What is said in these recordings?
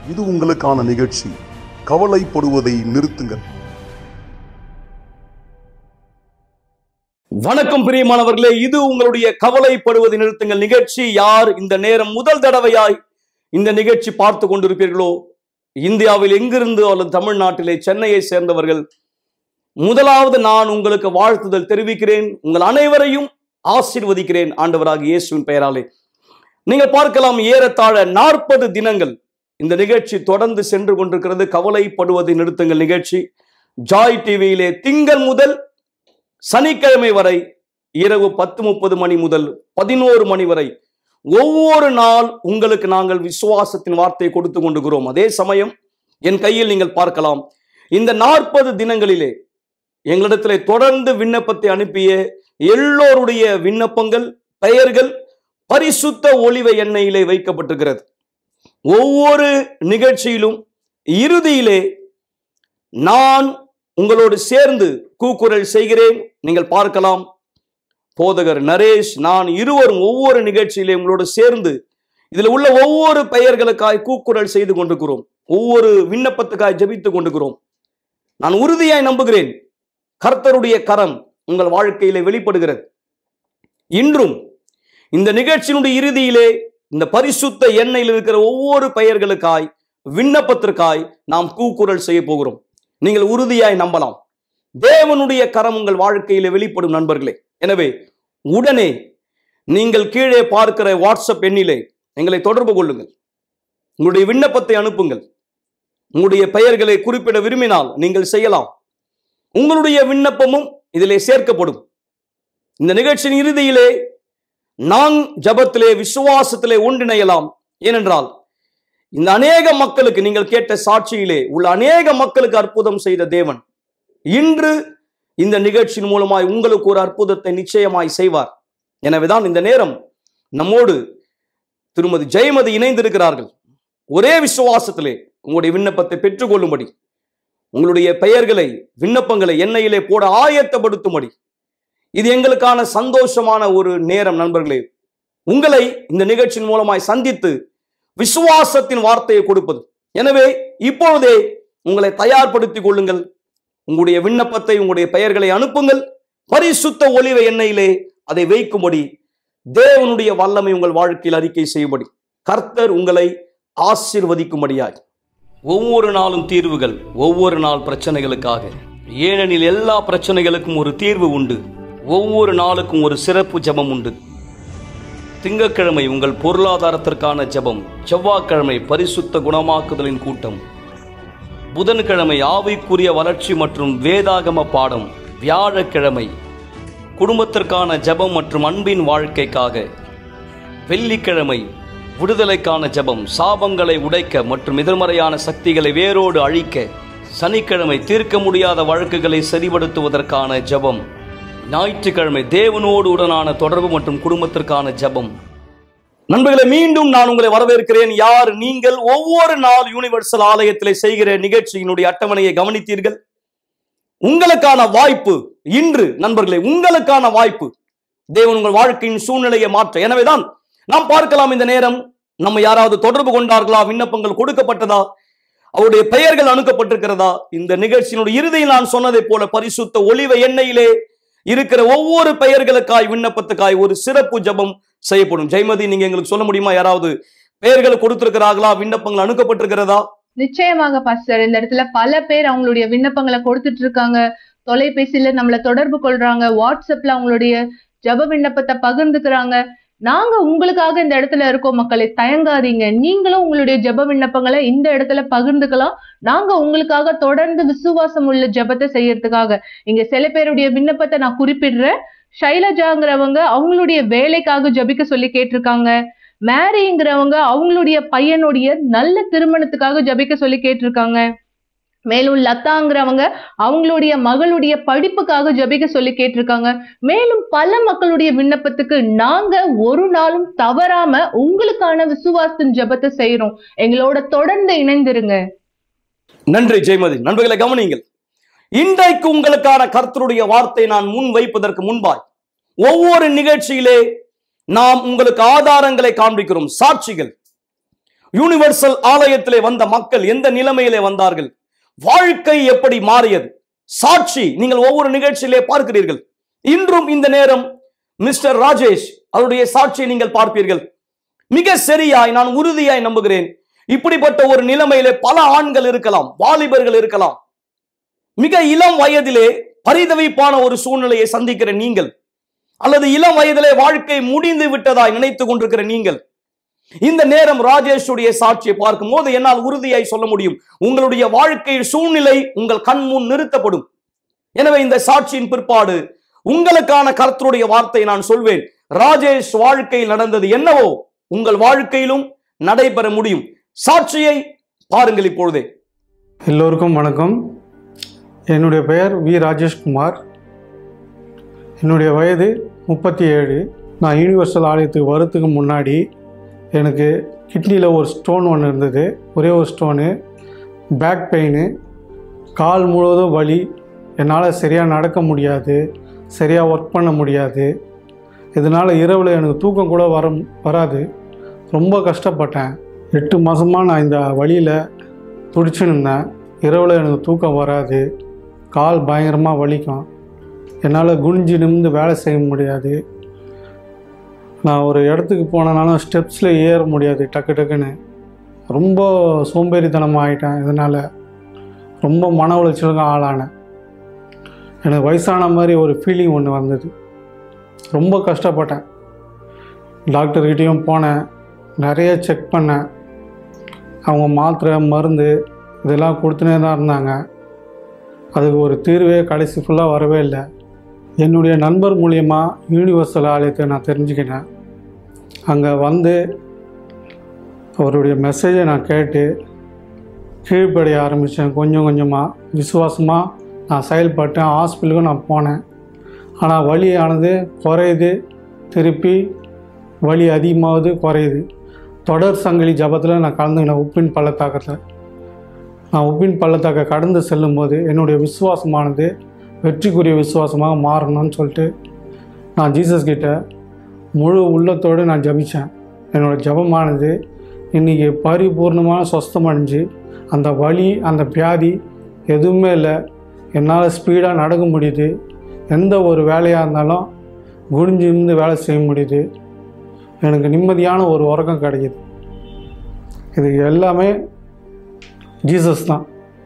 இது உங்களுக்கான நிகழ்ச்சி கவலைப்படுவதை நிறுத்துங்கள் வணக்கம் பிரியமானவர்களே இது உங்களுடைய கவலைப்படுவதை நிறுத்துங்கள் நிகழ்ச்சி யார் இந்த நேரம் முதல் தடவையாய் இந்த நிகழ்ச்சி பார்த்து கொண்டிருப்பீர்களோ இந்தியாவில் எங்கிருந்து அல்லது தமிழ்நாட்டிலே சென்னையை சேர்ந்தவர்கள் முதலாவது நான் உங்களுக்கு வாழ்த்துதல் தெரிவிக்கிறேன் உங்கள் அனைவரையும் ஆசீர்வதிக்கிறேன் ஆண்டவராக இயேசுவின் பெயராலே நீங்கள் பார்க்கலாம் ஏறத்தாழ நாற்பது தினங்கள் இந்த நிகழ்ச்சி தொடர்ந்து சென்று கொண்டிருக்கிறது கவலைப்படுவதை நிறுத்துங்கள் நிகழ்ச்சி ஜாய் டிவியிலே திங்கள் முதல் சனிக்கிழமை வரை இரவு பத்து முப்பது மணி முதல் பதினோரு மணி வரை ஒவ்வொரு நாள் உங்களுக்கு நாங்கள் விசுவாசத்தின் வார்த்தையை கொடுத்து கொண்டிருக்கிறோம் அதே சமயம் என் கையில் நீங்கள் பார்க்கலாம் இந்த நாற்பது தினங்களிலே எங்களிடத்திலே தொடர்ந்து விண்ணப்பத்தை அனுப்பிய எல்லோருடைய விண்ணப்பங்கள் பெயர்கள் பரிசுத்த ஒளிவ எண்ணெயிலே வைக்கப்பட்டிருக்கிறது ஒவ்வொரு நிகழ்ச்சியிலும் இறுதியிலே நான் உங்களோடு சேர்ந்து கூக்குரல் செய்கிறேன் நீங்கள் பார்க்கலாம் போதகர் நரேஷ் நான் இருவரும் ஒவ்வொரு நிகழ்ச்சியிலே உங்களோடு சேர்ந்து இதில் உள்ள ஒவ்வொரு பெயர்களுக்காய் கூக்குரல் செய்து கொண்டிருக்கிறோம் ஒவ்வொரு விண்ணப்பத்துக்காய் ஜெபித்துக் கொண்டிருக்கிறோம் நான் உறுதியாய் நம்புகிறேன் கர்த்தருடைய கரம் உங்கள் வாழ்க்கையிலே வெளிப்படுகிறது இன்றும் இந்த நிகழ்ச்சியினுடைய இறுதியிலே இந்த பரிசுத்த எண்ணெயில் இருக்கிற ஒவ்வொரு பெயர்களுக்காய் விண்ணப்பத்திற்காய் நாம் கூக்குரல் செய்ய போகிறோம் நீங்கள் உறுதியாய் நம்பலாம் தேவனுடைய கரம் உங்கள் வாழ்க்கையிலே வெளிப்படும் நண்பர்களே எனவே உடனே நீங்கள் கீழே பார்க்கிற வாட்ஸ்அப் எண்ணிலே எங்களை தொடர்பு கொள்ளுங்கள் உங்களுடைய விண்ணப்பத்தை அனுப்புங்கள் உங்களுடைய பெயர்களை குறிப்பிட விரும்பினால் நீங்கள் செய்யலாம் உங்களுடைய விண்ணப்பமும் இதிலே சேர்க்கப்படும் இந்த நிகழ்ச்சியின் இறுதியிலே நான் ஜபத்திலே விசுவாசத்திலே ஒன்றிணையலாம் ஏனென்றால் இந்த அநேக மக்களுக்கு நீங்கள் கேட்ட சாட்சியிலே உள்ள அநேக மக்களுக்கு அற்புதம் செய்த தேவன் இன்று இந்த நிகழ்ச்சியின் மூலமாய் உங்களுக்கு ஒரு அற்புதத்தை நிச்சயமாய் செய்வார் எனவேதான் இந்த நேரம் நம்மோடு திருமதி ஜெயமதி இணைந்திருக்கிறார்கள் ஒரே விசுவாசத்திலே உங்களுடைய விண்ணப்பத்தை பெற்றுக்கொள்ளும்படி உங்களுடைய பெயர்களை விண்ணப்பங்களை எண்ணெயிலே போட ஆயத்தப்படுத்தும்படி இது எங்களுக்கான சந்தோஷமான ஒரு நேரம் நண்பர்களே உங்களை இந்த நிகழ்ச்சியின் மூலமாய் சந்தித்து விசுவாசத்தின் வார்த்தையை கொடுப்பது எனவே இப்பொழுதே உங்களை தயார்படுத்திக் கொள்ளுங்கள் உங்களுடைய விண்ணப்பத்தை உங்களுடைய பெயர்களை அனுப்புங்கள் பரிசுத்த ஒளிவ எண்ணெயிலே அதை வைக்கும்படி தேவனுடைய வல்லமை உங்கள் வாழ்க்கையில் அறிக்கை செய்யும்படி கர்த்தர் உங்களை ஆசிர்வதிக்கும்படியாய் ஒவ்வொரு நாளும் தீர்வுகள் ஒவ்வொரு நாள் பிரச்சனைகளுக்காக ஏனெனில் எல்லா பிரச்சனைகளுக்கும் ஒரு தீர்வு உண்டு ஒவ்வொரு நாளுக்கும் ஒரு சிறப்பு ஜெபம் உண்டு திங்கட்கிழமை உங்கள் பொருளாதாரத்திற்கான ஜெபம் செவ்வாய்க்கிழமை பரிசுத்த குணமாக்குதலின் கூட்டம் புதன்கிழமை ஆவிக்குரிய வளர்ச்சி மற்றும் வேதாகம பாடம் வியாழக்கிழமை குடும்பத்திற்கான ஜெபம் மற்றும் அன்பின் வாழ்க்கைக்காக வெள்ளிக்கிழமை விடுதலைக்கான ஜெபம் சாபங்களை உடைக்க மற்றும் எதிர்மறையான சக்திகளை வேரோடு அழிக்க சனிக்கிழமை தீர்க்க முடியாத வழக்குகளை சரிபடுத்துவதற்கான ஜெபம் ஞாயிற்றுக்கிழமை தேவனோடு உடனான தொடர்பு மற்றும் குடும்பத்திற்கான ஜெபம் நண்பர்களே மீண்டும் நான் உங்களை வரவேற்கிறேன் யார் நீங்கள் ஒவ்வொரு நாள் யூனிவர்சல் ஆலயத்திலே செய்கிற நிகழ்ச்சியினுடைய அட்டவணையை கவனித்தீர்கள் உங்களுக்கான வாய்ப்பு இன்று நண்பர்களே உங்களுக்கான வாய்ப்பு தேவன் உங்கள் வாழ்க்கையின் சூழ்நிலையை மாற்ற எனவேதான் நாம் பார்க்கலாம் இந்த நேரம் நம்ம யாராவது தொடர்பு கொண்டார்களா விண்ணப்பங்கள் கொடுக்கப்பட்டதா அவருடைய பெயர்கள் அணுக்கப்பட்டிருக்கிறதா இந்த நிகழ்ச்சியினுடைய இறுதியில் நான் சொன்னதை போல பரிசுத்த ஒளிவ எண்ணெயிலே இருக்கிற ஒவ்வொரு பெயர்களுக்காய் விண்ணப்பத்துக்காய் ஒரு சிறப்பு ஜெபம் செய்யப்படும் ஜெயமதி நீங்க எங்களுக்கு சொல்ல முடியுமா யாராவது பெயர்கள் கொடுத்திருக்கிறார்களா விண்ணப்பங்கள் அணுக்கப்பட்டிருக்கிறதா நிச்சயமாக பாஸ்டர் இந்த இடத்துல பல பேர் அவங்களுடைய விண்ணப்பங்களை கொடுத்துட்டு இருக்காங்க தொலைபேசியில நம்மள தொடர்பு கொள்றாங்க வாட்ஸ்அப்ல அவங்களுடைய ஜப விண்ணப்பத்தை பகிர்ந்துக்கிறாங்க நாங்க உங்களுக்காக இந்த இடத்துல இருக்கோம் மக்களை தயங்காதீங்க நீங்களும் உங்களுடைய ஜெப விண்ணப்பங்களை இந்த இடத்துல பகிர்ந்துக்கலாம் நாங்க உங்களுக்காக தொடர்ந்து விசுவாசம் உள்ள ஜெபத்தை செய்யறதுக்காக இங்க சில பேருடைய விண்ணப்பத்தை நான் குறிப்பிடுறேன் ஷைலஜாங்கிறவங்க அவங்களுடைய வேலைக்காக ஜெபிக்க சொல்லி கேட்டிருக்காங்க மேரிங்கிறவங்க அவங்களுடைய பையனுடைய நல்ல திருமணத்துக்காக ஜெபிக்க சொல்லி கேட்டிருக்காங்க மேலும் லதாங்கிறவங்க அவங்களுடைய மகளுடைய படிப்புக்காக ஜெபிக்க சொல்லி கேட்டிருக்காங்க மேலும் பல மக்களுடைய விண்ணப்பத்துக்கு நாங்க ஒரு நாளும் தவறாம உங்களுக்கான விசுவாசத்தின் ஜெபத்தை செய்யறோம் எங்களோட தொடர்ந்து இணைந்திருங்க நன்றி ஜெயமதி நண்பர்களை கவனியுங்கள் இன்றைக்கு உங்களுக்கான கர்த்தருடைய வார்த்தை நான் முன் வைப்பதற்கு முன்பாய் ஒவ்வொரு நிகழ்ச்சியிலே நாம் உங்களுக்கு ஆதாரங்களை காண்பிக்கிறோம் சாட்சிகள் யூனிவர்சல் ஆலயத்திலே வந்த மக்கள் எந்த நிலைமையிலே வந்தார்கள் வாழ்க்கை எப்படி மாறியது சாட்சி நீங்கள் ஒவ்வொரு நிகழ்ச்சியிலே பார்க்கிறீர்கள் இன்றும் இந்த நேரம் மிஸ்டர் ராஜேஷ் அவருடைய சாட்சியை நீங்கள் பார்ப்பீர்கள் மிக சரியாய் நான் உறுதியாய் நம்புகிறேன் இப்படிப்பட்ட ஒரு நிலைமையிலே பல ஆண்கள் இருக்கலாம் வாலிபர்கள் இருக்கலாம் மிக இளம் வயதிலே பரிதவிப்பான ஒரு சூழ்நிலையை சந்திக்கிற நீங்கள் அல்லது இளம் வயதிலே வாழ்க்கை முடிந்து விட்டதாய் நினைத்துக் கொண்டிருக்கிற நீங்கள் இந்த நேரம் ராஜேஷுடைய சாட்சியை பார்க்கும் போது என்னால் உறுதியாய் சொல்ல முடியும் உங்களுடைய வாழ்க்கை சூழ்நிலை உங்கள் கண் முன் நிறுத்தப்படும் எனவே இந்த சாட்சியின் பிற்பாடு உங்களுக்கான கர்த்தருடைய வார்த்தை நான் சொல்வேன் ராஜேஷ் வாழ்க்கையில் நடந்தது என்னவோ உங்கள் வாழ்க்கையிலும் நடைபெற முடியும் சாட்சியை பாருங்கள் இப்பொழுதே எல்லோருக்கும் வணக்கம் என்னுடைய பெயர் வி ராஜேஷ்குமார் என்னுடைய வயது முப்பத்தி ஏழு நான் யூனிவர்சல் ஆலயத்துக்கு வரத்துக்கு முன்னாடி எனக்கு கிட்னியில் ஒரு ஸ்டோன் ஒன்று இருந்தது ஒரே ஒரு ஸ்டோனு பேக் பெயின் கால் முழுவதும் வலி என்னால் சரியாக நடக்க முடியாது சரியாக ஒர்க் பண்ண முடியாது இதனால் இரவில் எனக்கு தூக்கம் கூட வர வராது ரொம்ப கஷ்டப்பட்டேன் எட்டு மாதமாக நான் இந்த வழியில் துடிச்சுன்னு இருந்தேன் இரவில் எனக்கு தூக்கம் வராது கால் பயங்கரமாக வலிக்கும் என்னால் குனிஞ்சு நிமிந்து வேலை செய்ய முடியாது நான் ஒரு இடத்துக்கு போனனாலும் ஸ்டெப்ஸில் ஏற முடியாது டக்கு டக்குன்னு ரொம்ப சோம்பேறித்தனமாக ஆயிட்டேன் இதனால் ரொம்ப மன உளைச்சலுக்கு ஆளானேன் எனக்கு வயசான மாதிரி ஒரு ஃபீலிங் ஒன்று வந்தது ரொம்ப கஷ்டப்பட்டேன் டாக்டர்கிட்டேயும் போனேன் நிறைய செக் பண்ணேன் அவங்க மாத்திரை மருந்து இதெல்லாம் கொடுத்துனே தான் இருந்தாங்க அதுக்கு ஒரு தீர்வே கடைசி ஃபுல்லாக வரவே இல்லை என்னுடைய நண்பர் மூலியமா யூனிவர்சல் ஆலயத்தை நான் தெரிஞ்சுக்கினேன் அங்கே வந்து அவருடைய மெசேஜை நான் கேட்டு கீழ்ப்படைய ஆரம்பித்தேன் கொஞ்சம் கொஞ்சமாக விசுவாசமாக நான் செயல்பட்டேன் ஹாஸ்பிட்டலுக்கும் நான் போனேன் ஆனால் வலியானது குறையுது திருப்பி வலி அதிகமாகுது குறையுது தொடர் சங்கிலி ஜபத்தில் நான் கலந்துக்கினேன் உப்பின் பள்ளத்தாக்கத்தில் நான் உப்பின் பள்ளத்தாக்க கடந்து செல்லும்போது என்னுடைய விசுவாசமானது வெற்றிக்குரிய விசுவாசமாக மாறணும்னு சொல்லிட்டு நான் ஜீசஸ் கிட்ட முழு உள்ளத்தோடு நான் ஜபித்தேன் என்னோடய ஜபமானது இன்றைக்கி பரிபூர்ணமான சொஸ்தம் அடைஞ்சு அந்த வலி அந்த வியாதி எதுவுமே இல்லை என்னால் ஸ்பீடாக நடக்க முடியுது எந்த ஒரு வேலையாக இருந்தாலும் குனிஞ்சு இருந்து வேலை செய்ய முடியுது எனக்கு நிம்மதியான ஒரு உறக்கம் கிடைக்குது இது எல்லாமே ஜீசஸ் தான்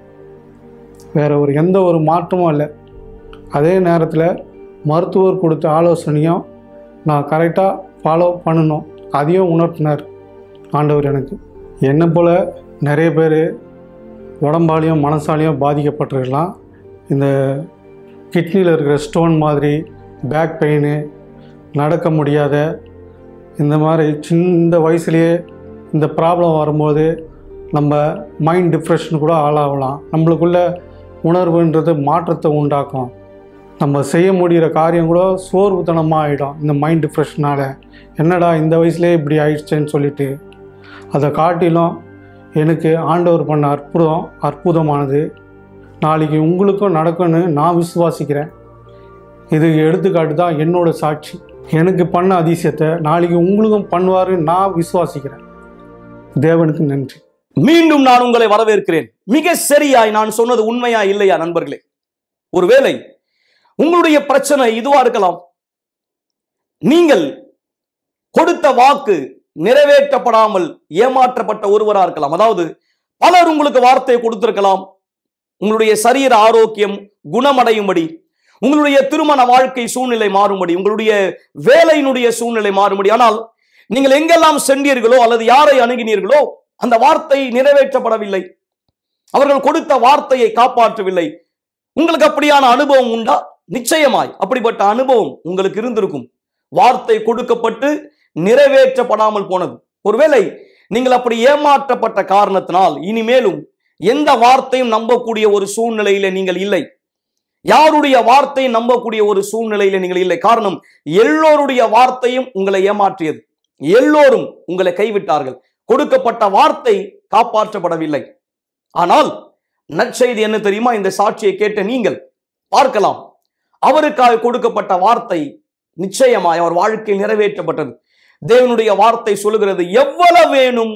வேறு ஒரு எந்த ஒரு மாற்றமும் இல்லை அதே நேரத்தில் மருத்துவர் கொடுத்த ஆலோசனையும் நான் கரெக்டாக ஃபாலோ பண்ணணும் அதையும் உணர்த்தினார் ஆண்டவர் எனக்கு என்னை போல் நிறைய பேர் உடம்பாலையும் மனசாலையும் பாதிக்கப்பட்டிருக்கலாம் இந்த கிட்னியில் இருக்கிற ஸ்டோன் மாதிரி பேக் பெயின் நடக்க முடியாத இந்த மாதிரி சின்ன இந்த வயசுலேயே இந்த ப்ராப்ளம் வரும்போது நம்ம மைண்ட் டிப்ரெஷன் கூட ஆளாகலாம் நம்மளுக்குள்ள உணர்வுன்றது மாற்றத்தை உண்டாக்கும் நம்ம செய்ய முடிகிற காரியம் கூட சோர்வுத்தனமாக ஆகிடும் இந்த மைண்ட் டிப்ரெஷனால் என்னடா இந்த வயசுலேயே இப்படி ஆயிடுச்சேன்னு சொல்லிட்டு அதை காட்டிலும் எனக்கு ஆண்டவர் பண்ண அற்புதம் அற்புதமானது நாளைக்கு உங்களுக்கும் நடக்கும்னு நான் விசுவாசிக்கிறேன் இதுக்கு எடுத்துக்காட்டு தான் என்னோட சாட்சி எனக்கு பண்ண அதிசயத்தை நாளைக்கு உங்களுக்கும் பண்ணுவாருன்னு நான் விசுவாசிக்கிறேன் தேவனுக்கு நன்றி மீண்டும் நான் உங்களை வரவேற்கிறேன் மிக சரியாய் நான் சொன்னது உண்மையா இல்லையா நண்பர்களே ஒருவேளை உங்களுடைய பிரச்சனை இதுவா இருக்கலாம் நீங்கள் கொடுத்த வாக்கு நிறைவேற்றப்படாமல் ஏமாற்றப்பட்ட ஒருவரா இருக்கலாம் அதாவது பலர் உங்களுக்கு வார்த்தை கொடுத்திருக்கலாம் உங்களுடைய சரீர ஆரோக்கியம் குணமடையும்படி உங்களுடைய திருமண வாழ்க்கை சூழ்நிலை மாறும்படி உங்களுடைய வேலையினுடைய சூழ்நிலை மாறும்படி ஆனால் நீங்கள் எங்கெல்லாம் சென்றீர்களோ அல்லது யாரை அணுகினீர்களோ அந்த வார்த்தை நிறைவேற்றப்படவில்லை அவர்கள் கொடுத்த வார்த்தையை காப்பாற்றவில்லை உங்களுக்கு அப்படியான அனுபவம் உண்டா நிச்சயமாய் அப்படிப்பட்ட அனுபவம் உங்களுக்கு இருந்திருக்கும் வார்த்தை கொடுக்கப்பட்டு நிறைவேற்றப்படாமல் போனது ஒருவேளை நீங்கள் அப்படி ஏமாற்றப்பட்ட காரணத்தினால் இனிமேலும் எந்த வார்த்தையும் நம்பக்கூடிய ஒரு சூழ்நிலையில நீங்கள் இல்லை யாருடைய வார்த்தையை நம்பக்கூடிய ஒரு சூழ்நிலையில நீங்கள் இல்லை காரணம் எல்லோருடைய வார்த்தையும் உங்களை ஏமாற்றியது எல்லோரும் உங்களை கைவிட்டார்கள் கொடுக்கப்பட்ட வார்த்தை காப்பாற்றப்படவில்லை ஆனால் நற்செய்தி என்ன தெரியுமா இந்த சாட்சியை கேட்ட நீங்கள் பார்க்கலாம் அவருக்காக கொடுக்கப்பட்ட வார்த்தை நிச்சயமாய் அவர் வாழ்க்கையில் நிறைவேற்றப்பட்டது தேவனுடைய வார்த்தை சொல்லுகிறது எவ்வளவு வேணும்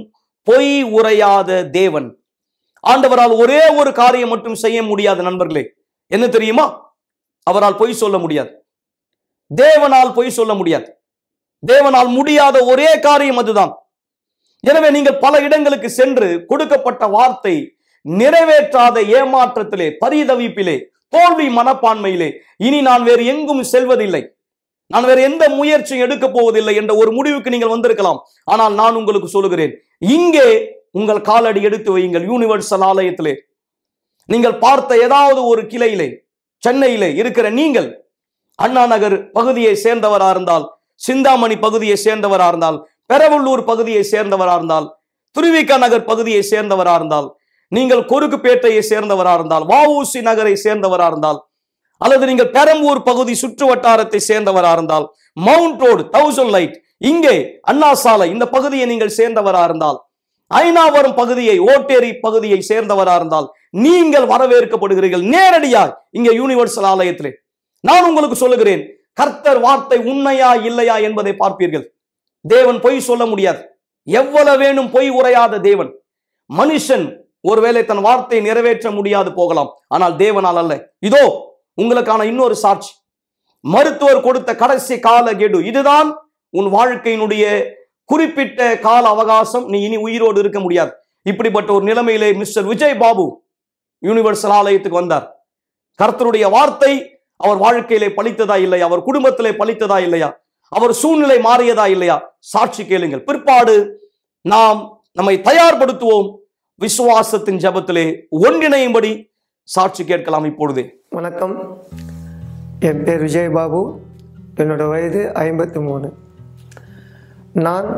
பொய் உரையாத தேவன் ஆண்டவரால் ஒரே ஒரு காரியம் மட்டும் செய்ய முடியாத நண்பர்களே என்ன தெரியுமா அவரால் பொய் சொல்ல முடியாது தேவனால் பொய் சொல்ல முடியாது தேவனால் முடியாத ஒரே காரியம் அதுதான் எனவே நீங்கள் பல இடங்களுக்கு சென்று கொடுக்கப்பட்ட வார்த்தை நிறைவேற்றாத ஏமாற்றத்திலே பரிதவிப்பிலே தோல்வி மனப்பான்மையிலே இனி நான் வேறு எங்கும் செல்வதில்லை நான் வேறு எந்த முயற்சியும் எடுக்க போவதில்லை என்ற ஒரு முடிவுக்கு நீங்கள் வந்திருக்கலாம் ஆனால் நான் உங்களுக்கு சொல்லுகிறேன் இங்கே உங்கள் காலடி எடுத்து வையுங்கள் யூனிவர்சல் ஆலயத்திலே நீங்கள் பார்த்த ஏதாவது ஒரு கிளையிலே சென்னையிலே இருக்கிற நீங்கள் அண்ணா நகர் பகுதியை சேர்ந்தவரா இருந்தால் சிந்தாமணி பகுதியை சேர்ந்தவரா இருந்தால் பெரவள்ளூர் பகுதியை சேர்ந்தவரா இருந்தால் துருவிக்கா நகர் பகுதியை சேர்ந்தவரா இருந்தால் நீங்கள் கொருக்குப்பேட்டையை சேர்ந்தவரா இருந்தால் வஉசி நகரை சேர்ந்தவரா இருந்தால் அல்லது நீங்கள் பெரம்பூர் பகுதி சுற்று வட்டாரத்தை சேர்ந்தவரா இருந்தால் மவுண்ட் ரோடு தௌசண்ட் லைட் இங்கே அண்ணா சாலை இந்த பகுதியை நீங்கள் சேர்ந்தவரா இருந்தால் ஐநாவரம் பகுதியை ஓட்டேரி பகுதியை சேர்ந்தவரா இருந்தால் நீங்கள் வரவேற்கப்படுகிறீர்கள் நேரடியாக இங்கே யூனிவர்சல் ஆலயத்திலே நான் உங்களுக்கு சொல்லுகிறேன் கர்த்தர் வார்த்தை உண்மையா இல்லையா என்பதை பார்ப்பீர்கள் தேவன் பொய் சொல்ல முடியாது எவ்வளவு வேணும் பொய் உரையாத தேவன் மனுஷன் ஒருவேளை தன் வார்த்தையை நிறைவேற்ற முடியாது போகலாம் ஆனால் தேவனால் அல்ல இதோ உங்களுக்கான இன்னொரு சாட்சி மருத்துவர் கொடுத்த கடைசி கால கெடு இதுதான் உன் வாழ்க்கையினுடைய குறிப்பிட்ட கால அவகாசம் நீ இனி உயிரோடு இருக்க முடியாது இப்படிப்பட்ட ஒரு நிலைமையிலே மிஸ்டர் விஜய் பாபு யூனிவர்சல் ஆலயத்துக்கு வந்தார் கர்த்தருடைய வார்த்தை அவர் வாழ்க்கையிலே பலித்ததா இல்லையா அவர் குடும்பத்திலே பலித்ததா இல்லையா அவர் சூழ்நிலை மாறியதா இல்லையா சாட்சி கேளுங்கள் பிற்பாடு நாம் நம்மை தயார்படுத்துவோம் விசுவாசத்தின் ஜெபத்திலே ஒன்றிணையும்படி சாட்சி கேட்கலாம் இப்பொழுதே வணக்கம் என் பேர் விஜய் பாபு என்னோட வயது ஐம்பத்தி மூணு நான்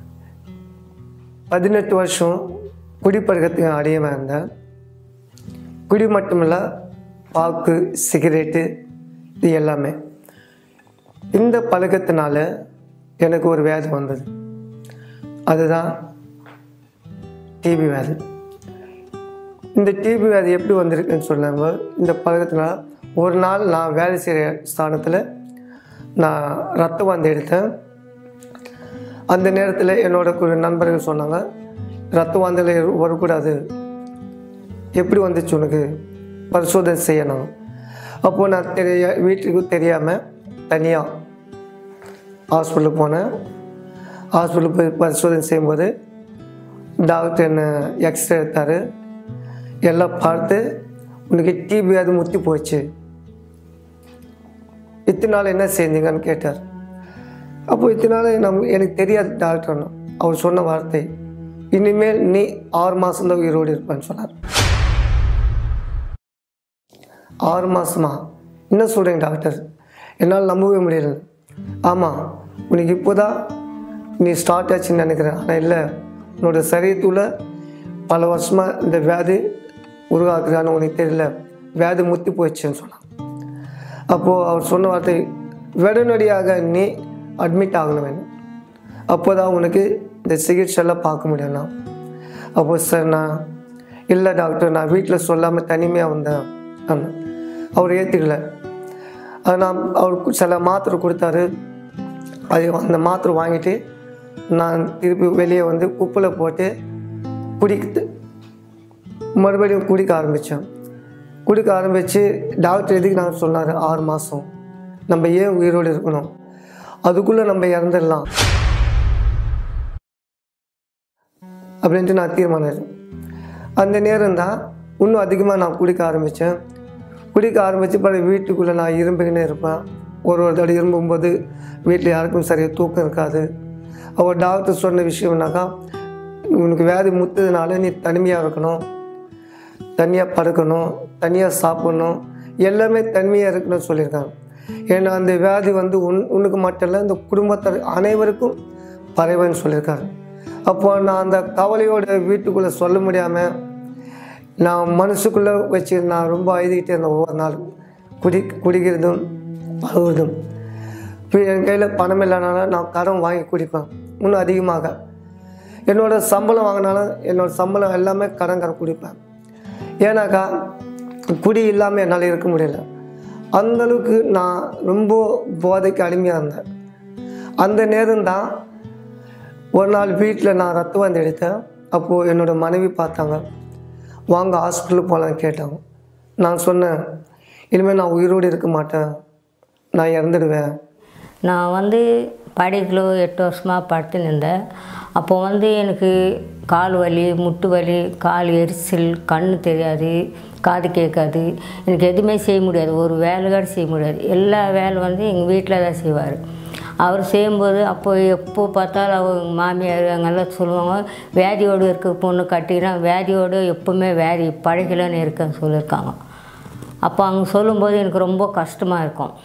பதினெட்டு வருஷம் குடிப்பழக்கத்துக்கு அடியமாக இருந்தேன் குடி மட்டுமில்ல பாக்கு சிகரெட்டு இது எல்லாமே இந்த பழக்கத்தினால எனக்கு ஒரு வியாதி வந்தது அதுதான் டிபி வியாதி இந்த டிபி வியாதி எப்படி வந்திருக்குன்னு சொன்னாங்க இந்த பழக்கத்தினால ஒரு நாள் நான் வேலை செய்கிற ஸ்தானத்தில் நான் ரத்த வாந்தி எடுத்தேன் அந்த நேரத்தில் என்னோட ஒரு நண்பர்கள் சொன்னாங்க ரத்த வாந்தியில் வரக்கூடாது எப்படி வந்துச்சு உனக்கு பரிசோதனை செய்யணும் அப்போது நான் தெரிய வீட்டுக்கு தெரியாமல் தனியாக ஹாஸ்பிட்டலுக்கு போனேன் ஹாஸ்பிட்டலுக்கு போய் பரிசோதனை செய்யும்போது டாக்டர் என்ன எக்ஸ்ரே எடுத்தார் எல்லாம் பார்த்து உனக்கு டிபி அது முத்தி போச்சு இத்தனை நாள் என்ன செஞ்சீங்கன்னு கேட்டார் அப்போ இத்தனை நாள் நம்ம எனக்கு தெரியாது டாக்டர் அவர் சொன்ன வார்த்தை இனிமேல் நீ ஆறு மாதம்தான் உயிரோடு இருப்பேன்னு சொன்னார் ஆறு மாதமா என்ன சொல்கிறீங்க டாக்டர் என்னால் நம்பவே முடியல ஆமாம் உனக்கு இப்போ தான் நீ ஸ்டார்ட் ஆச்சுன்னு நினைக்கிறேன் ஆனால் இல்லை உன்னோட சரீரத்தில் பல வருஷமாக இந்த வியாதி உருவாக்குறான்னு உனக்கு தெரியல வியாதி முத்தி போயிடுச்சுன்னு சொன்னான் அப்போது அவர் சொன்ன வார்த்தை உடனடியாக நீ அட்மிட் ஆகணும் வேணும் அப்போ தான் உனக்கு இந்த சிகிச்சையெல்லாம் பார்க்க முடியும்னா அப்போ சார் நான் இல்லை டாக்டர் நான் வீட்டில் சொல்லாமல் தனிமையாக வந்தேன் அண்ணன் அவர் ஏற்றுக்கல அது நான் அவர் சில மாத்திரை கொடுத்தாரு அது அந்த மாத்திரை வாங்கிட்டு நான் திருப்பி வெளியே வந்து குப்பில் போட்டு குடிக்கிட்டு மறுபடியும் குடிக்க ஆரம்பித்தேன் குடிக்க ஆரம்பித்து டாக்டர் எதுக்கு நான் சொன்னார் ஆறு மாதம் நம்ம ஏன் உயிரோடு இருக்கணும் அதுக்குள்ளே நம்ம இறந்துடலாம் அப்படின்ட்டு நான் தீர்மானம் எடுத்தேன். அந்த நேரம் தான் இன்னும் அதிகமாக நான் குடிக்க ஆரம்பித்தேன் குடிக்க ஆரம்பித்து பிறகு வீட்டுக்குள்ளே நான் இரும்பிக்கினே இருப்பேன் ஒரு ஒரு தடவை இரும்பும்போது வீட்டில் யாருக்கும் சரியாக தூக்கம் இருக்காது அவர் டாக்டர் சொன்ன விஷயம்னாக்கா உனக்கு வியாதி முத்ததுனால நீ தனிமையாக இருக்கணும் தனியாக படுக்கணும் தனியாக சாப்பிடணும் எல்லாமே தனிமையாக இருக்கணும்னு சொல்லியிருக்காங்க ஏன்னா அந்த வியாதி வந்து உன் உனக்கு மட்டும் இல்லை இந்த குடும்பத்தார் அனைவருக்கும் பரவுன்னு சொல்லியிருக்காரு அப்போ நான் அந்த கவலையோட வீட்டுக்குள்ளே சொல்ல முடியாமல் நான் மனசுக்குள்ளே வச்சு நான் ரொம்ப அழுதுகிட்டே இருந்தேன் ஒவ்வொரு நாளும் குடி குடிக்கிறதும் அழுவதும் இப்போ என் கையில் பணம் இல்லைனாலும் நான் கடன் வாங்கி குடிப்பேன் இன்னும் அதிகமாக என்னோட சம்பளம் வாங்கினாலும் என்னோட சம்பளம் எல்லாமே கடன் கடன் குடிப்பேன் ஏன்னாக்கா குடி இல்லாமல் என்னால் இருக்க முடியல அந்த அளவுக்கு நான் ரொம்ப போதைக்கு அடிமையாக இருந்தேன் அந்த நேரம் தான் ஒரு நாள் வீட்டில் நான் ரத்த வாந்தி எடுத்தேன் அப்போது என்னோடய மனைவி பார்த்தாங்க வாங்க ஹாஸ்பிட்டலுக்கு போகலான்னு கேட்டாங்க நான் சொன்னேன் இனிமேல் நான் உயிரோடு இருக்க மாட்டேன் நான் இறந்துடுவேன் நான் வந்து படிக்கல எட்டு வருஷமாக படுத்துன்னு இருந்தேன் அப்போ வந்து எனக்கு கால் வலி முட்டு வலி கால் எரிச்சல் கண் தெரியாது காது கேட்காது எனக்கு எதுவுமே செய்ய முடியாது ஒரு வேலை கூட செய்ய முடியாது எல்லா வேலை வந்து எங்கள் வீட்டில் தான் செய்வார் அவர் செய்யும்போது அப்போ எப்போ பார்த்தாலும் அவங்க மாமியார் அங்கெல்லாம் சொல்லுவாங்க வியாதியோடு இருக்க பொண்ணு கட்டினா வியாதியோடு எப்போவுமே வியாதி பழகலன்னு இருக்கேன்னு சொல்லியிருக்காங்க அப்போ அவங்க சொல்லும்போது எனக்கு ரொம்ப கஷ்டமாக இருக்கும்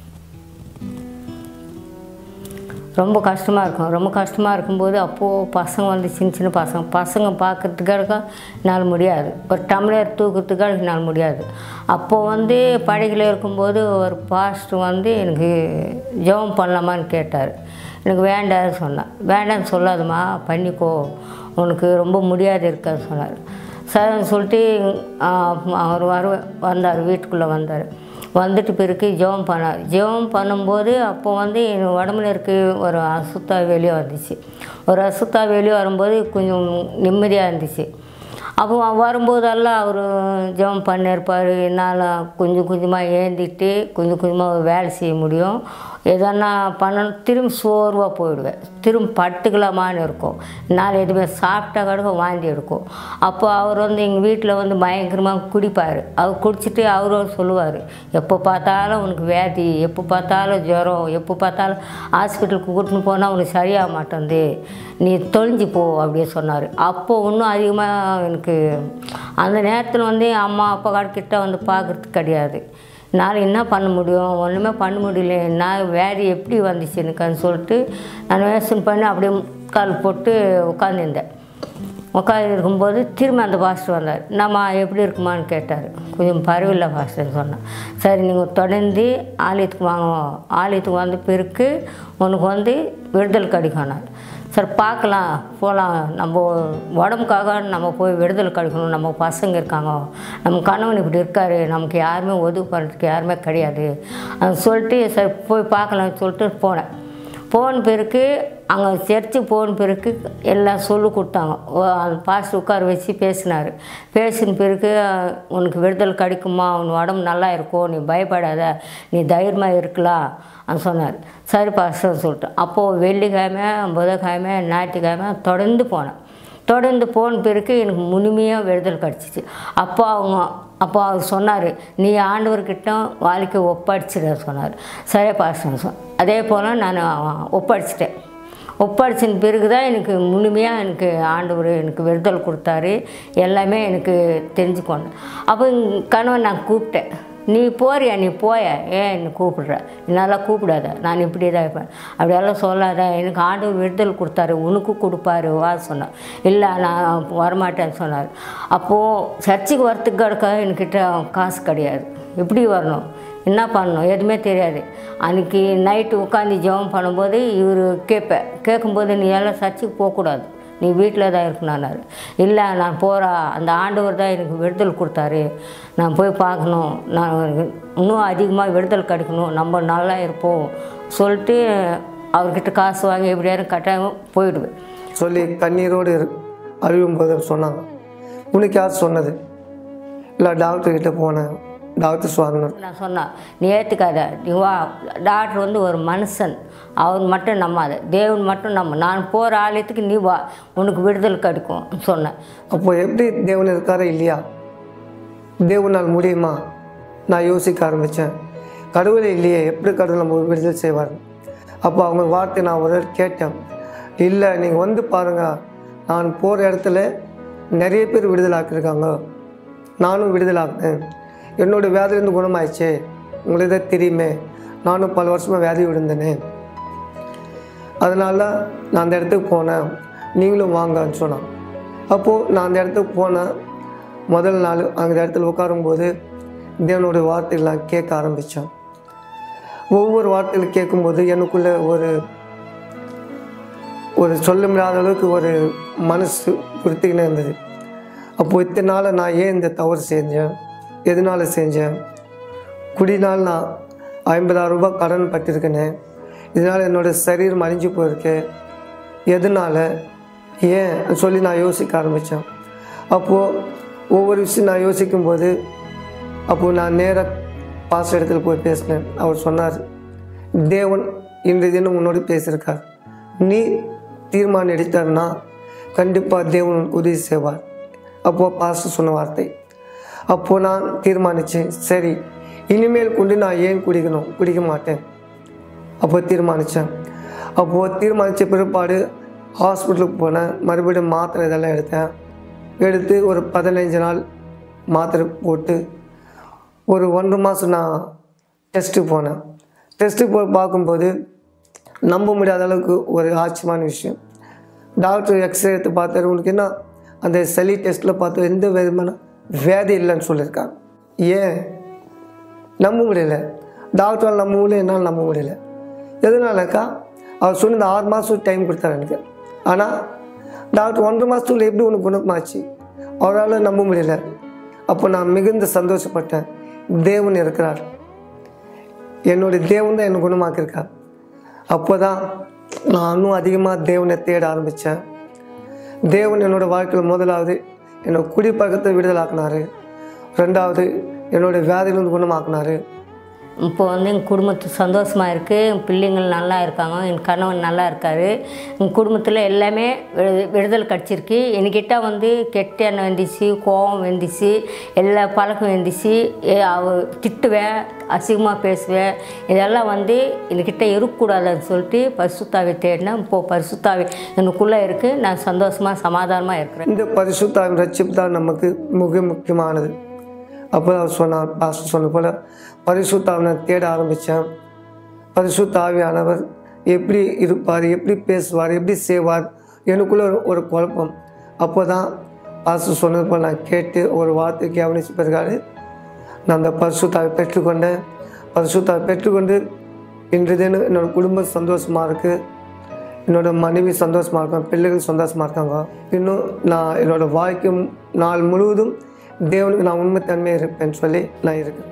ரொம்ப கஷ்டமாக இருக்கும் ரொம்ப கஷ்டமாக இருக்கும்போது அப்போது பசங்க வந்து சின்ன சின்ன பசங்க பசங்க பார்க்கறதுக்காக என்னால் முடியாது ஒரு டம்ளர் தூக்கிறதுக்காக என்னால் முடியாது அப்போது வந்து படையில் இருக்கும்போது ஒரு பாஸ்டர் வந்து எனக்கு ஜெபம் பண்ணலாமான்னு கேட்டார் எனக்கு வேண்டாம்னு சொன்னேன் வேண்டாம்னு சொல்லாதம்மா பண்ணிக்கோ உனக்கு ரொம்ப முடியாது இருக்காது சொன்னார் சரின்னு சொல்லிட்டு ஆ, அவர் வர வந்தார் வீட்டுக்குள்ளே வந்தார் வந்துட்டு பிறகு ஜெபம் பண்ணார் ஜெபம் பண்ணும்போது அப்போ வந்து என் உடம்புல இருக்க ஒரு அசுத்தா வெளியே வந்துச்சு ஒரு அசுத்தா வெளியே வரும்போது கொஞ்சம் நிம்மதியாக இருந்துச்சு அப்போ வரும்போதெல்லாம் அவர் ஜெபம் பண்ணியிருப்பார் என்னால் கொஞ்சம் கொஞ்சமாக ஏந்திட்டு கொஞ்சம் கொஞ்சமாக வேலை செய்ய முடியும் எதனா பண்ணணும் திரும்பி சோர்வாக போயிடுவேன் திரும்ப படுத்துக்கலாமான்னு இருக்கும் என்னால் எதுவுமே சாப்பிட்டா கூட வாந்தி எடுக்கும் அப்போ அவர் வந்து எங்கள் வீட்டில் வந்து பயங்கரமாக குடிப்பார் அவர் குடிச்சிட்டு அவரும் சொல்லுவார் எப்போ பார்த்தாலும் உனக்கு வியாதி எப்போ பார்த்தாலும் ஜுரம் எப்போ பார்த்தாலும் ஹாஸ்பிட்டலுக்கு கூட்டின்னு போனால் உனக்கு சரியாக மாட்டேங்குது நீ தொலைஞ்சு போ அப்படியே சொன்னார் அப்போ இன்னும் அதிகமாக எனக்கு அந்த நேரத்தில் வந்து அம்மா அப்பா கிட்ட வந்து பார்க்குறதுக்கு கிடையாது என்னால் என்ன பண்ண முடியும் ஒன்றுமே பண்ண முடியல நான் வேறு எப்படி வந்துச்சு எனக்குன்னு சொல்லிட்டு நான் வேசன் பண்ணி அப்படியே கால் போட்டு உட்காந்துருந்தேன் உட்காந்து இருக்கும்போது திரும்ப அந்த பாஸ்டர் வந்தார் நம்ம எப்படி இருக்குமான்னு கேட்டார் கொஞ்சம் பரவாயில்ல பாஸ்டர்னு சொன்னேன் சரி நீங்கள் தொடர்ந்து ஆலயத்துக்கு வாங்க ஆலயத்துக்கு வந்த பிறகு உனக்கு வந்து விடுதலை கிடைக்கணும் சரி பார்க்கலாம் போகலாம் நம்ம உடம்புக்காக நம்ம போய் விடுதலை கிடைக்கணும் நம்ம பசங்க இருக்காங்க நம்ம கணவன் இப்படி இருக்காரு நமக்கு யாருமே உதவி பண்ணுறதுக்கு யாருமே கிடையாது அது சொல்லிட்டு சரி போய் பார்க்கலாம்னு சொல்லிட்டு போனேன் போன பிறகு அங்கே சர்ச்சு போன பிறகு எல்லாம் சொல்லி கொடுத்தாங்க ஓ, அந்த பாஸ்டர் உட்கார வச்சு பேசினார் பேசின பிறகு உனக்கு விடுதலை கிடைக்குமா உன் உடம்பு நல்லா இருக்கும் நீ பயப்படாத நீ தைரியமாக இருக்கலாம் అని சொன்னார் சரி பாஸ்டர் சொல்லிட்டு அப்போது வெள்ளிக்கிழமை புதன்கிழமை ஞாயிற்றுக்கிழமை தொடர்ந்து போனேன் தொடர்ந்து போன பிறகு எனக்கு முழுமையாக விடுதலை கிடச்சிச்சு அப்போ அவங்க அப்போ அவர் சொன்னார் நீ ஆண்டவர்கிட்ட வாழ்க்கை ஒப்படைச்சிட சொன்னார் சரி பாஸ்டர் சொ அதே போல் நான் ஒப்படைச்சிட்டேன் ஒப்படைச்சின பிறகு தான் எனக்கு முழுமையாக எனக்கு ஆண்டவர் எனக்கு விடுதலை கொடுத்தாரு எல்லாமே எனக்கு தெரிஞ்சுக்கொண்டேன் அப்போ என் கணவன் நான் கூப்பிட்டேன் நீ போறியா நீ போய ஏன் என்னை கூப்பிடுற என்னால் கூப்பிடாத நான் இப்படி தான் இருப்பேன் அப்படியெல்லாம் சொல்லாத எனக்கு ஆண்டவர் விடுதலை கொடுத்தாரு உனக்கு கொடுப்பாரு வா சொன்னார் இல்லை நான் வரமாட்டேன்னு சொன்னார் அப்போது சர்ச்சுக்கு வரத்துக்கு கிடக்க என்கிட்ட காசு கிடையாது எப்படி வரணும் என்ன பண்ணணும் எதுவுமே தெரியாது அன்றைக்கி நைட்டு உட்காந்து ஜெபம் பண்ணும்போது இவர் கேட்பேன் கேட்கும்போது நீ எல்லாம் சர்ச்சுக்கு போகக்கூடாது நீ வீட்டில் தான் இருக்கணும்னாரு இல்லை நான் போகிறா அந்த ஆண்டவர் தான் எனக்கு விடுதலை கொடுத்தாரு நான் போய் பார்க்கணும் நான் இன்னும் அதிகமாக விடுதலை கிடைக்கணும் நம்ம நல்லா இருப்போம் சொல்லிட்டு அவர்கிட்ட காசு வாங்கி எப்படியாரும் கட்டாயம் போயிடுவேன் சொல்லி கண்ணீரோடு இரு அழுவும் போது சொன்னாங்க உனக்கு யார் சொன்னது இல்லை டாக்டர்கிட்ட போனேன் டாக்டர் சொன்னார் நான் சொன்னேன் நீ ஏற்றுக்காத நீ வா டாக்டர் வந்து ஒரு மனுஷன் அவர் மட்டும் நம்பாத தேவன் மட்டும் நம்ம நான் போகிற ஆலயத்துக்கு நீ வா உனக்கு விடுதலை கிடைக்கும் சொன்னேன் அப்போ எப்படி தேவன் இருக்காரா இல்லையா தேவனால் முடியுமா நான் யோசிக்க ஆரம்பித்தேன் கடவுளே இல்லையே எப்படி கடவுள் நம்ம விடுதலை செய்வார் அப்போ அவங்க வார்த்தை நான் ஒரு தடவை கேட்டேன் இல்லை நீங்கள் வந்து பாருங்கள் நான் போகிற இடத்துல நிறைய பேர் விடுதலை ஆக்கியிருக்காங்க நானும் விடுதலை ஆக்கினேன் என்னோட வியாதிலேருந்து குணமாயிடுச்சு உங்களுக்கு தான் தெரியுமே நானும் பல வருஷமாக வியாதி விழுந்தேனே அதனால நான் அந்த இடத்துக்கு போனேன் நீங்களும் வாங்கன்னு சொன்னான் அப்போது நான் அந்த இடத்துக்கு போனேன் முதல் நாள் அந்த இடத்துல உட்காரும்போது தேவனுடைய வார்த்தைகள்லாம் கேட்க ஆரம்பித்தேன் ஒவ்வொரு வார்த்தைகள் கேட்கும்போது எனக்குள்ள ஒரு ஒரு சொல்ல முடியாத அளவுக்கு ஒரு மனசு கொடுத்துக்கினே இருந்தது அப்போது இத்தனை நாள் நான் ஏன் இந்த தவறு செஞ்சேன் எதனால் செஞ்சேன் குடினால் நான் ஐம்பதாயிரம் ரூபாய் கடன் பட்டிருக்கேனே இதனால் என்னோடய சரீரம் அழிஞ்சு போயிருக்கு எதனால் ஏன் சொல்லி நான் யோசிக்க ஆரம்பித்தேன் அப்போது ஒவ்வொரு விஷயம் நான் யோசிக்கும்போது அப்போது நான் நேராக பாஸ்டர் இடத்துல போய் பேசினேன் அவர் சொன்னார் தேவன் இன்றைய தினம் உன்னோடு பேசியிருக்கார் நீ தீர்மானம் எடுத்தார்னா கண்டிப்பாக தேவன் உனக்கு உதவி செய்வார் அப்போது பாஸ்டர் சொன்ன வார்த்தை அப்போது நான் தீர்மானித்தேன் சரி இனிமேல் கொண்டு நான் ஏன் குடிக்கணும் குடிக்க மாட்டேன் அப்போ தீர்மானித்தேன் அப்போது தீர்மானித்த பிற்பாடு ஹாஸ்பிட்டலுக்கு போனேன் மறுபடியும் மாத்திரை இதெல்லாம் எடுத்தேன் எடுத்து ஒரு பதினைஞ்சு நாள் மாத்திரை போட்டு ஒரு ஒன்றரை மாதம் நான் டெஸ்ட்டுக்கு போனேன் டெஸ்ட்டுக்கு போய் பார்க்கும்போது நம்ப முடியாத அளவுக்கு ஒரு ஆச்சரியமான விஷயம் டாக்டர் எக்ஸ்ரே எடுத்து பார்த்தாரு உனக்கு என்ன அந்த சளி டெஸ்ட்டில் பார்த்து எந்த விதமான வியாதி இல்லைன்னு சொல்லியிருக்காங்க ஏன் நம்ப முடியல டாக்டரால் நம்ப முடியல என்னால் நம்ப முடியல எதனாலக்கா அவர் சொன்ன இந்த ஆறு மாதம் டைம் கொடுத்தாரு எனக்கு ஆனால் டாக்டர் ஒன்றரை மாதத்துக்குள்ள எப்படி உனக்கு குணமாச்சு அவரால் நம்ப முடியல அப்போ நான் மிகுந்த சந்தோஷப்பட்டேன் தேவன் இருக்கிறார் என்னுடைய தேவன் தான் என்னை குணமாக்கியிருக்கார் அப்போ தான் நான் இன்னும் அதிகமாக தேவனை தேட ஆரம்பித்தேன் தேவன் என்னோட வாழ்க்கையில் முதலாவது என்னோட குடிப்பழக்கத்தை விடுதலாக்குனாரு ரெண்டாவது என்னோட வியாதியிலிருந்து குணமாக்குனாரு இப்போ வந்து எங்கள் குடும்பத்து சந்தோஷமாக இருக்குது என் பிள்ளைங்கள் நல்லா இருக்காங்க என் கணவன் நல்லா இருக்கார் எங்கள் குடும்பத்தில் எல்லாமே விடு விடுதலை கிடச்சிருக்கு என்கிட்ட வந்து கெட்ட எண்ணம் வந்துச்சு கோபம் வந்துச்சு எல்லா பழக்கம் வந்துச்சு ஏ, அவ திட்டுவேன் அசிங்கமாக பேசுவேன் இதெல்லாம் வந்து என்கிட்ட இருக்கக்கூடாதுன்னு சொல்லிட்டு பரிசுத்தாவை தேடினேன் இப்போது பரிசுத்தாவை எனக்குள்ளே இருக்குது நான் சந்தோஷமாக சமாதானமாக இருக்கிறேன் இந்த பரிசுத்தாவின் ரட்சிப்பு தான் நமக்கு மிக முக்கியமானது அப்போ அவர் சொன்னார் பாஸ்டர் சொன்ன போல் பரிசுத்தாவினை தேட ஆரம்பித்தேன் பரிசுத்தாவியானவர் எப்படி இருப்பார் எப்படி பேசுவார் எப்படி செய்வார் எனக்குள்ள ஒரு ஒரு குழப்பம் அப்போ தான் பாஸ்டர் சொன்னது போல் நான் கேட்டு ஒரு வார்த்தை கவனிச்சு பிறகாடு நான் அந்த பரிசுத்தாவை பெற்றுக்கொண்டேன் பரிசுத்தாவை பெற்றுக்கொண்டு இன்று தினம் என்னோட குடும்பம் சந்தோஷமாக இருக்குது என்னோட மனைவி சந்தோஷமாக இருக்காங்க பிள்ளைகள் சந்தோஷமாக இருக்காங்க இன்னும் நான் என்னோட வாழ்க்கை நாள் முழுவதும் தேவனுக்கு நான் உண்மைத்தன்மையாக இருப்பேன்னு சொல்லி நான் இருக்கேன்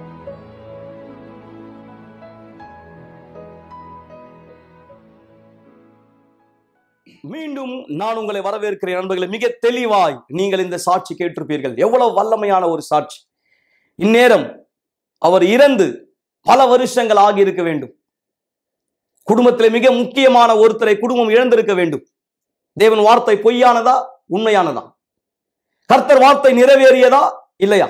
மீண்டும் நான் உங்களை வரவேற்கிறேன் நண்பர்களே மிக தெளிவாய் நீங்கள் இந்த சாட்சி கேட்டிருப்பீர்கள் எவ்வளவு வல்லமையான ஒரு சாட்சி இந்நேரம் அவர் இறந்து பல வருஷங்கள் ஆகியிருக்க வேண்டும் குடும்பத்திலே மிக முக்கியமான ஒருத்தரை குடும்பம் இழந்திருக்க வேண்டும் தேவன் வார்த்தை பொய்யானதா உண்மையானதா கர்த்தர் வார்த்தை நிறைவேறியதா இல்லையா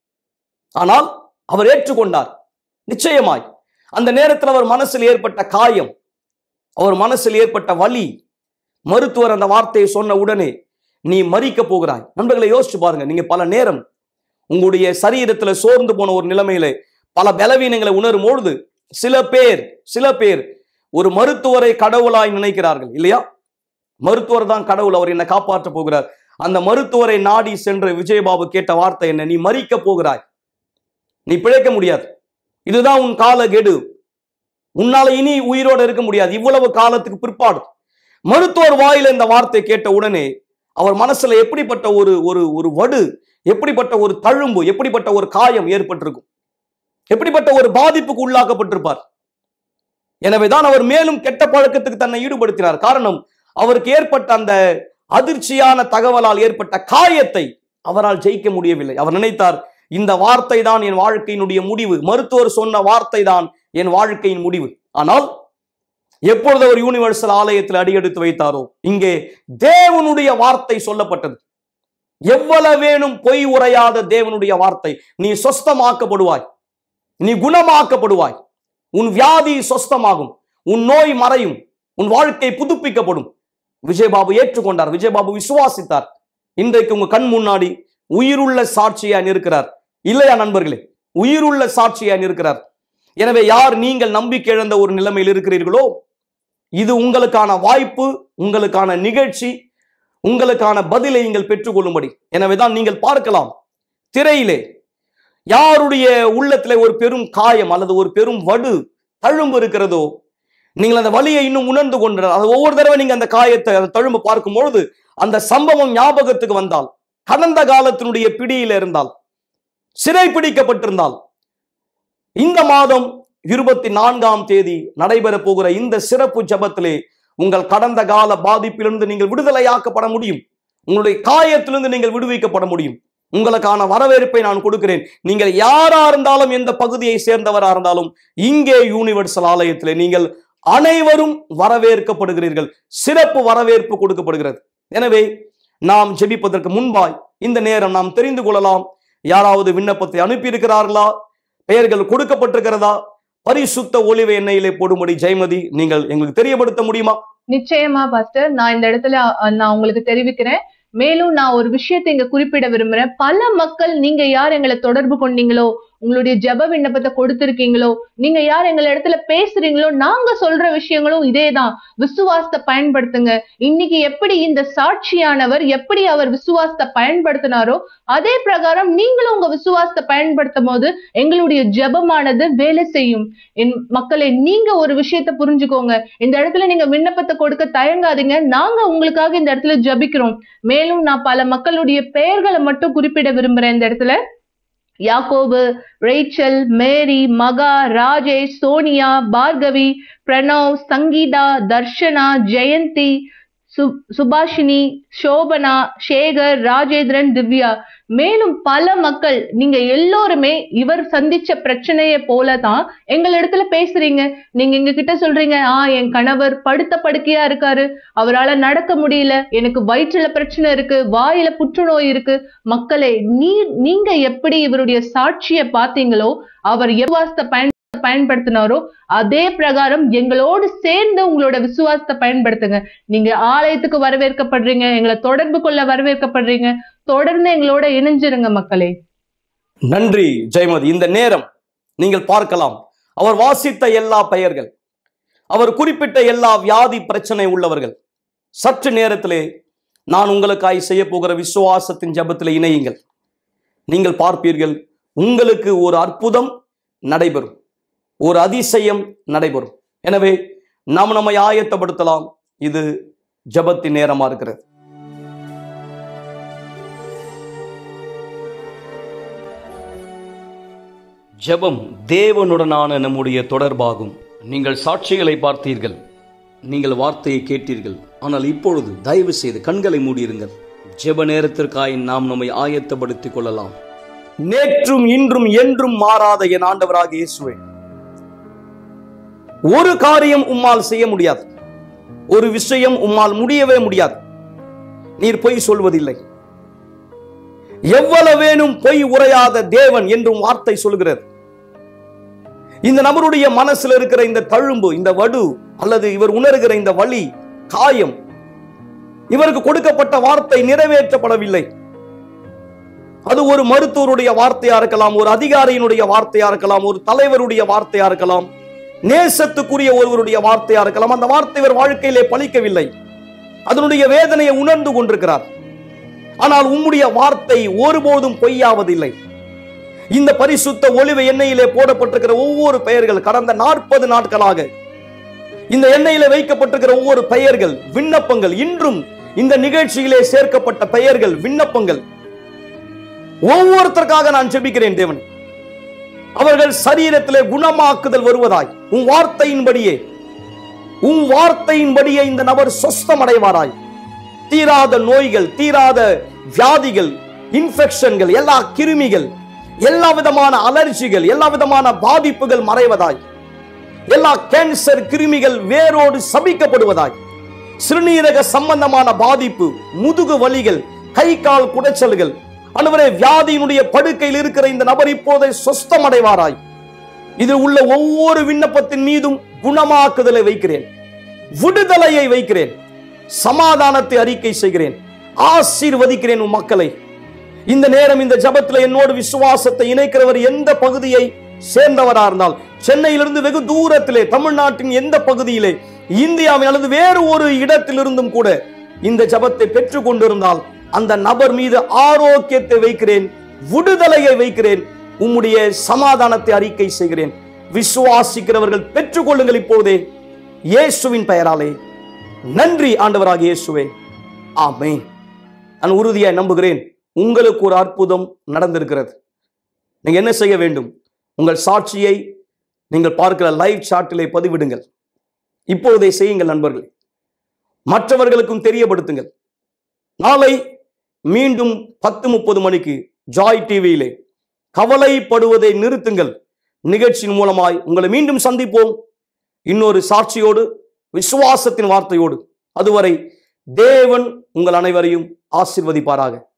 ஆனால் அவர் ஏற்றுக்கொண்டார் நிச்சயமாய் அந்த நேரத்தில் அவர் மனசில் ஏற்பட்ட காயம் அவர் மனசில் ஏற்பட்ட வலி மருத்துவர் அந்த வார்த்தையை சொன்ன உடனே நீ மறிக்க போகிறாய் நண்பர்களை யோசிச்சு பாருங்க நீங்க பல நேரம் உங்களுடைய சரீரத்துல சோர்ந்து போன ஒரு நிலைமையில பல பலவீனங்களை உணரும் பொழுது சில பேர் சில பேர் ஒரு மருத்துவரை கடவுளாய் நினைக்கிறார்கள் இல்லையா மருத்துவர் தான் கடவுள் அவர் என்னை காப்பாற்ற போகிறார் அந்த மருத்துவரை நாடி சென்று விஜயபாபு கேட்ட வார்த்தை என்ன நீ மறிக்க போகிறாய் நீ பிழைக்க முடியாது இதுதான் உன் கால கெடு உன்னால இனி உயிரோடு இருக்க முடியாது இவ்வளவு காலத்துக்கு பிற்பாடு மருத்துவர் வாயில இந்த வார்த்தை கேட்ட உடனே அவர் மனசுல எப்படிப்பட்ட ஒரு ஒரு ஒரு வடு எப்படிப்பட்ட ஒரு தழும்பு எப்படிப்பட்ட ஒரு காயம் ஏற்பட்டிருக்கும் எப்படிப்பட்ட ஒரு பாதிப்புக்கு உள்ளாக்கப்பட்டிருப்பார் எனவேதான் அவர் மேலும் கெட்ட பழக்கத்துக்கு தன்னை ஈடுபடுத்தினார் காரணம் அவருக்கு ஏற்பட்ட அந்த அதிர்ச்சியான தகவலால் ஏற்பட்ட காயத்தை அவரால் ஜெயிக்க முடியவில்லை அவர் நினைத்தார் இந்த வார்த்தை தான் என் வாழ்க்கையினுடைய முடிவு மருத்துவர் சொன்ன வார்த்தை தான் என் வாழ்க்கையின் முடிவு ஆனால் எப்பொழுது அவர் யூனிவர்சல் ஆலயத்தில் அடியெடுத்து வைத்தாரோ இங்கே தேவனுடைய வார்த்தை சொல்லப்பட்டது எவ்வளவேனும் பொய் உரையாத தேவனுடைய வார்த்தை நீ சொஸ்தமாக்கப்படுவாய் நீ குணமாக்கப்படுவாய் உன் வியாதி சொஸ்தமாகும் உன் நோய் மறையும் உன் வாழ்க்கை புதுப்பிக்கப்படும் விஜயபாபு ஏற்றுக்கொண்டார் விஜயபாபு விசுவாசித்தார் இன்றைக்கு உங்க கண் முன்னாடி உயிருள்ள சாட்சியா நிற்கிறார் இல்லையா நண்பர்களே உயிருள்ள சாட்சியா நிற்கிறார் எனவே யார் நீங்கள் நம்பிக்கை இழந்த ஒரு நிலைமையில் இருக்கிறீர்களோ இது உங்களுக்கான வாய்ப்பு உங்களுக்கான நிகழ்ச்சி உங்களுக்கான பதிலை நீங்கள் பெற்றுக்கொள்ளும்படி எனவேதான் நீங்கள் பார்க்கலாம் திரையிலே யாருடைய உள்ளத்திலே ஒரு பெரும் காயம் அல்லது ஒரு பெரும் வடு தழும்பு இருக்கிறதோ நீங்கள் அந்த வலியை இன்னும் உணர்ந்து கொண்டு அது ஒவ்வொரு தடவை நீங்க அந்த காயத்தை அந்த தழும்பு பார்க்கும் பொழுது அந்த சம்பவம் ஞாபகத்துக்கு வந்தால் கடந்த காலத்தினுடைய பிடியில இருந்தால் சிறை பிடிக்கப்பட்டிருந்தால் இந்த மாதம் இருபத்தி நான்காம் தேதி நடைபெற போகிற இந்த சிறப்பு ஜபத்திலே உங்கள் கடந்த கால பாதிப்பிலிருந்து நீங்கள் விடுதலையாக்கப்பட முடியும் உங்களுடைய காயத்திலிருந்து நீங்கள் விடுவிக்கப்பட முடியும் உங்களுக்கான வரவேற்பை நான் கொடுக்கிறேன் நீங்கள் யாரா இருந்தாலும் எந்த பகுதியை சேர்ந்தவரா இருந்தாலும் இங்கே யூனிவர்சல் ஆலயத்திலே நீங்கள் அனைவரும் வரவேற்கப்படுகிறீர்கள் சிறப்பு வரவேற்பு கொடுக்கப்படுகிறது எனவே நாம் ஜெபிப்பதற்கு முன்பாய் இந்த நேரம் நாம் தெரிந்து கொள்ளலாம் யாராவது விண்ணப்பத்தை அனுப்பியிருக்கிறார்களா பெயர்கள் கொடுக்கப்பட்டிருக்கிறதா பரிசுத்த ஒளிவை எண்ணெயிலே போடும்படி ஜெயமதி நீங்கள் எங்களுக்கு தெரியப்படுத்த முடியுமா நிச்சயமா பாஸ்டர் நான் இந்த இடத்துல அஹ், நான் உங்களுக்கு தெரிவிக்கிறேன் மேலும் நான் ஒரு விஷயத்தை இங்க குறிப்பிட விரும்புறேன் பல மக்கள் நீங்க யார் எங்களை தொடர்பு கொண்டீங்களோ உங்களுடைய ஜெப விண்ணப்பத்தை கொடுத்திருக்கீங்களோ நீங்க யார் எங்களை இடத்துல பேசுறீங்களோ நாங்க சொல்ற விஷயங்களும் இதேதான் விசுவாசத்தை பயன்படுத்துங்க இன்னைக்கு எப்படி இந்த சாட்சியானவர் எப்படி அவர் விசுவாசத்தை பயன்படுத்தினாரோ அதே பிரகாரம் நீங்களும் உங்க விசுவாசத்தை பயன்படுத்தும் போது எங்களுடைய ஜெபமானது வேலை செய்யும் என் மக்களே நீங்க ஒரு விஷயத்தை புரிஞ்சுக்கோங்க இந்த இடத்துல நீங்க விண்ணப்பத்தை கொடுக்க தயங்காதீங்க நாங்க உங்களுக்காக இந்த இடத்துல ஜெபிக்கிறோம் மேலும் நான் பல மக்களுடைய பெயர்களை மட்டும் குறிப்பிட விரும்புறேன் இந்த இடத்துல யாக்கோபு ரேச்சல் மேரி மகா ராஜேஷ் சோனியா பார்கவி பிரணவ் சங்கீதா தர்ஷனா ஜெயந்தி சு- சுபாஷினி சோபனா சேகர் ராஜேந்திரன் திவ்யா மேலும் பல மக்கள் நீங்க எல்லோருமே இவர் சந்திச்ச பிரச்சனையை போலதான் எங்கள் இடத்துல பேசுறீங்க நீங்க எங்க கிட்ட சொல்றீங்க ஆ என் கணவர் படுத்த படுக்கையா இருக்காரு அவரால நடக்க முடியல எனக்கு வயிற்றுல பிரச்சனை இருக்கு வாயில புற்றுநோய் இருக்கு மக்களே நீ நீங்க எப்படி இவருடைய சாட்சியை பார்த்தீங்களோ அவர் விசுவாசத்தை பயன் பயன்படுத்தினாரோ அதே பிரகாரம் எங்களோடு சேர்ந்து உங்களோட விசுவாசத்தை பயன்படுத்துங்க நீங்க ஆலயத்துக்கு வரவேற்கப்படுறீங்க எங்களை தொடர்பு கொள்ள வரவேற்கப்படுறீங்க தொடர்ந்து எங்களோட இணைஞ்சிருங்க மக்களே நன்றி ஜெயமதி இந்த நேரம் நீங்கள் பார்க்கலாம் அவர் வாசித்த எல்லா பெயர்கள் அவர் குறிப்பிட்ட எல்லா வியாதி பிரச்சனை உள்ளவர்கள் சற்று நேரத்திலே நான் உங்களுக்காய் செய்ய போகிற விசுவாசத்தின் ஜெபத்தில் இணையுங்கள் நீங்கள் பார்ப்பீர்கள் உங்களுக்கு ஒரு அற்புதம் நடைபெறும் ஒரு அதிசயம் நடைபெறும் எனவே நாம் நம்மை ஆயத்தப்படுத்தலாம் இது ஜெபத்தின் நேரமா இருக்கிறது ஜெபம் தேவனுடனான நம்முடைய தொடர்பாகும் நீங்கள் சாட்சிகளை பார்த்தீர்கள் நீங்கள் வார்த்தையை கேட்டீர்கள் ஆனால் இப்பொழுது தயவு செய்து கண்களை மூடியிருங்கள் ஜெப நேரத்திற்காய் நாம் நம்மை ஆயத்தப்படுத்திக் கொள்ளலாம் நேற்றும் இன்றும் என்றும் மாறாத என் ஆண்டவராக இயேசுவே ஒரு காரியம் உம்மால் செய்ய முடியாது ஒரு விஷயம் உம்மால் முடியவே முடியாது நீர் பொய் சொல்வதில்லை எவ்வளவேனும் பொய் உரையாத தேவன் என்றும் வார்த்தை சொல்கிறது இந்த நபருடைய மனசுல இருக்கிற இந்த தழும்பு இந்த வடு அல்லது இவர் உணர்கிற இந்த வலி காயம் இவருக்கு கொடுக்கப்பட்ட வார்த்தை நிறைவேற்றப்படவில்லை அது ஒரு மருத்துவருடைய வார்த்தையா இருக்கலாம் ஒரு அதிகாரியினுடைய வார்த்தையா இருக்கலாம் ஒரு தலைவருடைய வார்த்தையா இருக்கலாம் நேசத்துக்குரிய ஒருவருடைய வார்த்தையா இருக்கலாம் அந்த வார்த்தை இவர் வாழ்க்கையிலே பலிக்கவில்லை அதனுடைய வேதனையை உணர்ந்து கொண்டிருக்கிறார் ஆனால் உம்முடைய வார்த்தை ஒருபோதும் பொய்யாவதில்லை இந்த பரிசுத்த ஒளிவு எண்ணெயிலே போடப்பட்டிருக்கிற ஒவ்வொரு பெயர்கள் கடந்த நாற்பது நாட்களாக இந்த எண்ணெயிலே வைக்கப்பட்டிருக்கிற ஒவ்வொரு பெயர்கள் விண்ணப்பங்கள் இன்றும் இந்த நிகழ்ச்சியிலே சேர்க்கப்பட்ட பெயர்கள் விண்ணப்பங்கள் ஒவ்வொருத்தருக்காக நான் ஜெபிக்கிறேன் தேவன் அவர்கள் சரீரத்திலே குணமாக்குதல் வருவதாய் உன் வார்த்தையின்படியே உன் வார்த்தையின்படியே இந்த நபர் சொஸ்தம் அடைவாராய் தீராத நோய்கள் தீராத வியாதிகள் இன்ஃபெக்ஷன்கள் எல்லா கிருமிகள் எல்லா விதமான அலர்ஜிகள் எல்லா விதமான பாதிப்புகள் மறைவதாய் எல்லா கேன்சர் கிருமிகள் வேரோடு சபிக்கப்படுவதாய் சிறுநீரக சம்பந்தமான பாதிப்பு முதுகு வலிகள் கை கால் குடைச்சல்கள் அன்றுவரே வியாதியினுடைய படுக்கையில் இருக்கிற இந்த நபர் இப்போதை சொஸ்தம் அடைவாராய் இதில் உள்ள ஒவ்வொரு விண்ணப்பத்தின் மீதும் குணமாக்குதலை வைக்கிறேன் விடுதலையை வைக்கிறேன் சமாதானத்தை அறிக்கை செய்கிறேன் ஆசீர்வதிக்கிறேன் உன் மக்களை இந்த நேரம் இந்த ஜபத்தில் என்னோடு விசுவாசத்தை இணைக்கிறவர் எந்த பகுதியை சேர்ந்தவரா இருந்தால் சென்னையிலிருந்து வெகு தூரத்திலே தமிழ்நாட்டின் எந்த பகுதியிலே இந்தியாவின் அல்லது வேறு ஒரு இடத்திலிருந்தும் கூட இந்த ஜபத்தை பெற்றுக் கொண்டிருந்தால் அந்த நபர் மீது ஆரோக்கியத்தை வைக்கிறேன் விடுதலையை வைக்கிறேன் உம்முடைய சமாதானத்தை அறிக்கை செய்கிறேன் விசுவாசிக்கிறவர்கள் பெற்றுக்கொள்ளுங்கள் இப்போதே இயேசுவின் பெயராலே நன்றி ஆண்டவராக இயேசுவே ஆமென் நான் உறுதியாய் நம்புகிறேன் உங்களுக்கு ஒரு அற்புதம் நடந்திருக்கிறது நீங்க என்ன செய்ய வேண்டும் உங்கள் சாட்சியை நீங்கள் பார்க்கிற லைவ் சாட்டிலே பதிவிடுங்கள் இப்போதே செய்யுங்கள் நண்பர்களே மற்றவர்களுக்கும் தெரியப்படுத்துங்கள் நாளை மீண்டும் பத்து முப்பது மணிக்கு ஜாய் டிவியிலே கவலைப்படுவதை நிறுத்துங்கள் நிகழ்ச்சியின் மூலமாய் உங்களை மீண்டும் சந்திப்போம் இன்னொரு சாட்சியோடு விசுவாசத்தின் வார்த்தையோடு அதுவரை தேவன் உங்கள் அனைவரையும் ஆசிர்வதிப்பாராக